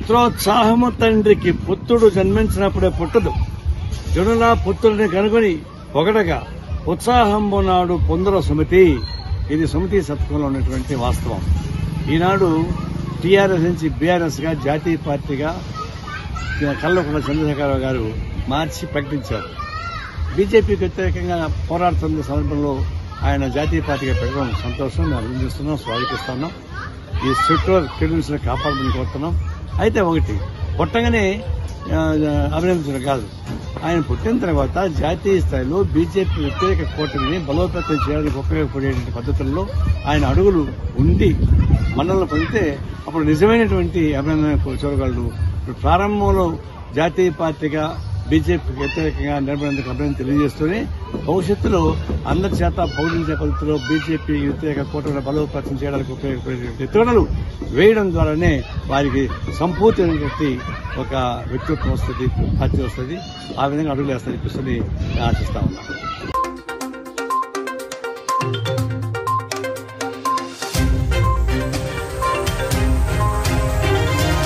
పుత్రోత్సాహము తండ్రికి పుత్రుడు జన్మించినప్పుడే పుట్టదు జనుల పుత్రుడిని కనుగొని పొగడగా ఉత్సాహంబు నాడు పొందర సుమతి ఇది సుమతి శతకంలో ఉన్నటువంటి వాస్తవం ఈనాడు టీఆర్ఎస్ నుంచి బీఆర్ఎస్ గా జాతీయ పార్టీగా కల్లకుండ చంద్రశేఖరరావు గారు మార్చి ప్రకటించారు బీజేపీకి వ్యతిరేకంగా పోరాడుతున్న సందర్భంలో ఆయన జాతీయ పార్టీగా పెట్టడం సంతోషం మేము అభినందిస్తున్నాం స్వాగతిస్తున్నాం ఈ సెక్యులర్ క్రెడిట్స్ కాపాడమని కోరుతున్నాం అయితే ఒకటి పుట్టగానే ఆ, అభినందించడం కాదు ఆయన పుట్టిన తర్వాత జాతీయ స్థాయిలో బీజేపీ వ్యతిరేక కూటమిని బలోపేతం చేయడానికి ఉపయోగపడేటువంటి పద్ధతుల్లో ఆయన అడుగులు ఉండి మన్నలను పొందితే అప్పుడు నిజమైనటువంటి అభినందన చూడగలరు ఇప్పుడు ప్రారంభంలో జాతీయ పార్టీగా బీజేపీకి వ్యతిరేకంగా నిలబడేందుకు అభినందన తెలియజేస్తూనే భవిష్యత్తులో అందరి చేత పౌరుల పద్ధతిలో బీజేపీ వ్యతిరేక కూటమిని బలోపేతం చేయడానికి ఉపయోగపడే ఎత్తుగడలు వేయడం ద్వారానే వారికి సంపూర్తిమైనటువంటి ఒక వ్యక్తిత్వం వస్తుంది పార్టీ వస్తుంది ఆ విధంగా అడుగులు వేస్తారని చెప్పేసి ఆశిస్తా ఉన్నాను